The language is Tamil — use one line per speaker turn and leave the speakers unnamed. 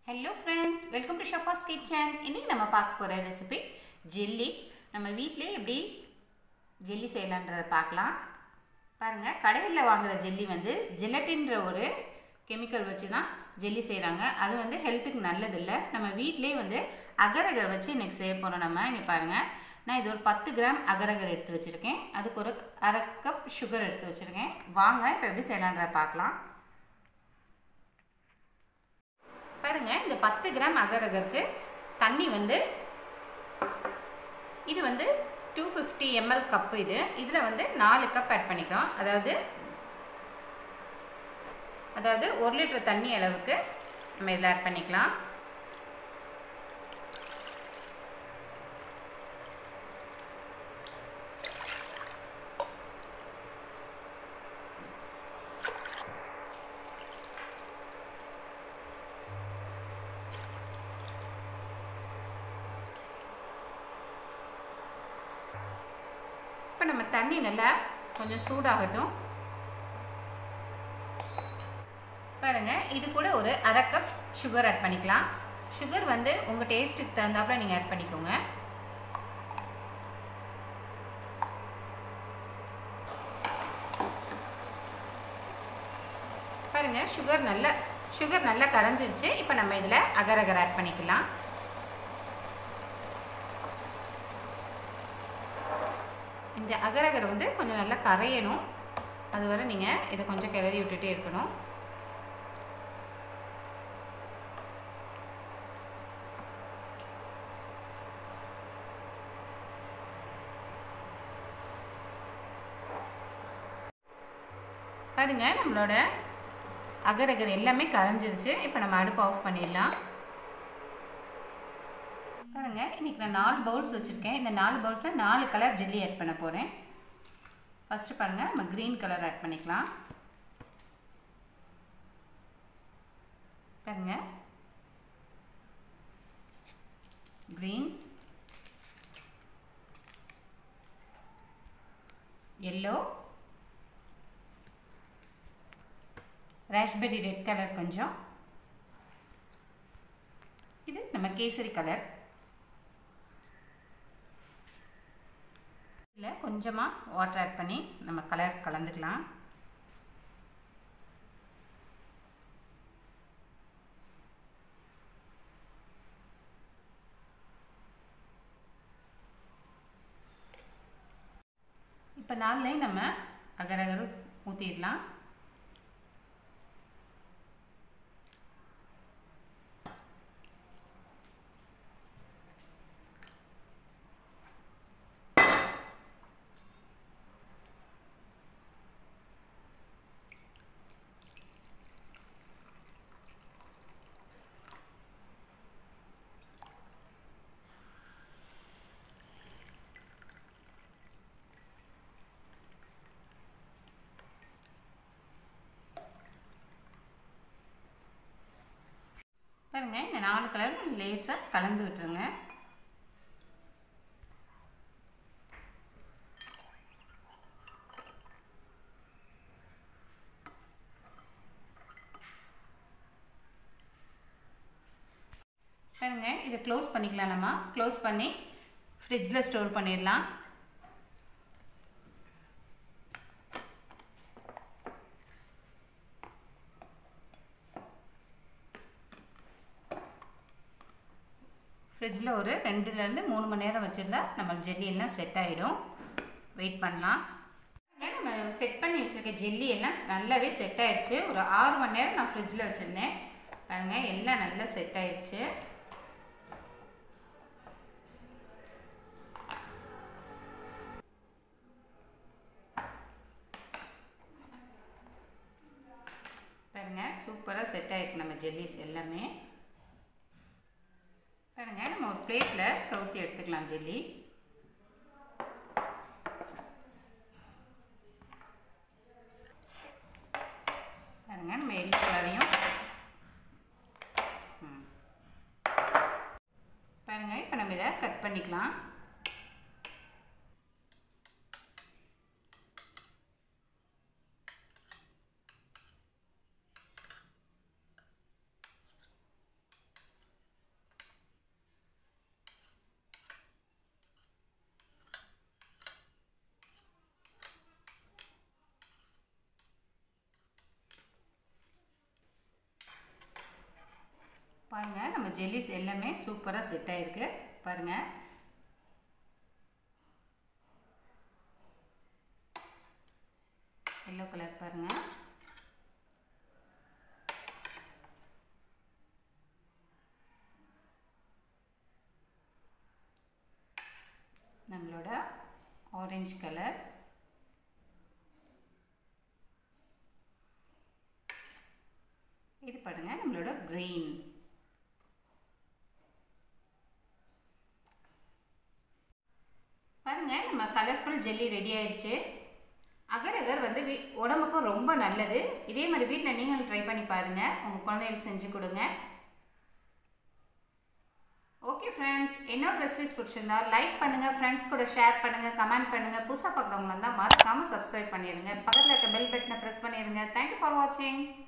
ஹலோ ஃப்ரெண்ட்ஸ் வெல்கம் டு ஷஃபாஸ் கிச்சன் இன்றைக்கி நம்ம பார்க்க போகிற ரெசிபி ஜெல்லி நம்ம வீட்டிலே எப்படி ஜெல்லி செய்யலான்றதை பார்க்கலாம் பாருங்கள் கடையில் வாங்குகிற ஜெல்லி வந்து ஜெலட்டின்ற ஒரு கெமிக்கல் வச்சு தான் ஜெல்லி செய்கிறாங்க அது வந்து ஹெல்த்துக்கு நல்லதில்லை நம்ம வீட்டிலே வந்து அகரகர் வச்சு இன்றைக்கி செய்ய போகிறோம் நம்ம இங்கே பாருங்கள் நான் இது ஒரு பத்து கிராம் அகரகர் எடுத்து வச்சுருக்கேன் அதுக்கு ஒரு அரை கப் சுகர் எடுத்து வச்சுருக்கேன் வாங்க இப்போ எப்படி செய்யலான்றதை பார்க்கலாம் பாருங்க இந்த பத்து கிராம் அகரகருக்கு தண்ணி வந்து இது வந்து டூ ஃபிஃப்டி எம்எல் கப்பு இது இதில் வந்து நாலு கப் ஆட் பண்ணிக்கிறோம் அதாவது அதாவது ஒரு லிட்டர் தண்ணி அளவுக்கு நம்ம இதில் ஆட் பண்ணிக்கலாம் இப்போ நம்ம தண்ணி நல்லா கொஞ்சம் சூடாகட்டும் பாருங்கள் இது கூட ஒரு அரை கப் சுகர் ஆட் பண்ணிக்கலாம் சுகர் வந்து உங்கள் டேஸ்ட்டுக்கு தகுந்தாப்புல நீங்கள் ஆட் பண்ணிக்கோங்க பாருங்கள் சுகர் நல்லா சுகர் நல்லா கரைஞ்சிருச்சு இப்போ நம்ம இதில் அகர் அகர் ஆட் பண்ணிக்கலாம் இந்த அகரகர் வந்து கொஞ்சம் நல்லா கரையணும் அது வரை நீங்கள் இதை கொஞ்சம் கிளறி விட்டுட்டே இருக்கணும் பாருங்க நம்மளோட அகரகர் எல்லாமே கரைஞ்சிருச்சு இப்போ நம்ம அடுப்பு ஆஃப் பண்ணிடலாம் பாருங்க இன்றைக்கி நான் நாலு பவுல்ஸ் வச்சுருக்கேன் இந்த நாலு பவுல்ஸில் நாலு கலர் ஜெல்லி ஆட் பண்ண போகிறேன் ஃபஸ்ட்டு பாருங்கள் நம்ம க்ரீன் கலர் ஆட் பண்ணிக்கலாம் பாருங்க green yellow raspberry red colour கொஞ்சம் இது நம்ம கேசரி கலர் இதில் கொஞ்சமாக வாட்டர் ஆட் பண்ணி நம்ம கலர் கலந்துக்கலாம் இப்போ நாலுலேயும் நம்ம அகரகர் ஊற்றிடலாம் பாருங்க இந்த நாலு கலர் லேசாக கலந்து விட்டுருங்க பாருங்க இதை க்ளோஸ் பண்ணிக்கலாம் நம்ம க்ளோஸ் பண்ணி ஃப்ரிட்ஜில் ஸ்டோர் பண்ணிடலாம் ஃப்ரிட்ஜில் ஒரு ரெண்டுலேருந்து மூணு மணி நேரம் வச்சுருந்தா நம்ம ஜெல்லி எல்லாம் செட் ஆகிடும் வெயிட் பண்ணலாம் நம்ம செட் பண்ணி வச்சுருக்க ஜெல்லி எல்லாம் நல்லாவே செட் ஆகிடுச்சு ஒரு ஆறு மணி நேரம் நான் ஃப்ரிட்ஜில் வச்சுருந்தேன் பாருங்கள் எல்லாம் நல்லா செட் ஆகிடுச்சு பாருங்கள் சூப்பராக செட் ஆகிருக்கு நம்ம ஜெல்லிஸ் எல்லாமே பாருங்க நம்ம ஒரு பிளேட்டில் கவுத்தி எடுத்துக்கலாம் ஜெல்லி பாருங்க நம்ம எல்லோ கலரையும் பாருங்க இப்போ நம்ம இதை கட் பண்ணிக்கலாம் பாருங்கள் நம்ம ஜெல்லிஸ் எல்லாமே சூப்பராக செட் ஆகிருக்கு பாருங்கள் எல்லோ கலர் பாருங்கள் நம்மளோட ஆரஞ்சு கலர் இது பாருங்க நம்மளோட க்ரீன் பாருங்க நம்ம கலர்ஃபுல் ஜெல்லி ரெடி ஆயிடுச்சு அகர் அகர் வந்து வீ உடம்புக்கும் ரொம்ப நல்லது இதே மாதிரி வீட்டில் நீங்களும் ட்ரை பண்ணி பாருங்கள் உங்கள் குழந்தைகளுக்கு செஞ்சு கொடுங்க ஓகே ஃப்ரெண்ட்ஸ் என்னோட ரெசிபிஸ் பிடிச்சிருந்தா லைக் பண்ணுங்கள் ஃப்ரெண்ட்ஸ் கூட ஷேர் பண்ணுங்கள் கமெண்ட் பண்ணுங்கள் புதுசாக பார்க்குறவங்களா இருந்தால் மறக்காமல் சப்ஸ்கிரைப் பண்ணிடுங்க பக்கத்தில் இருக்க பெல் பட்டனை ப்ரெஸ் பண்ணிடுங்க தேங்க்யூ ஃபார் வாட்சிங்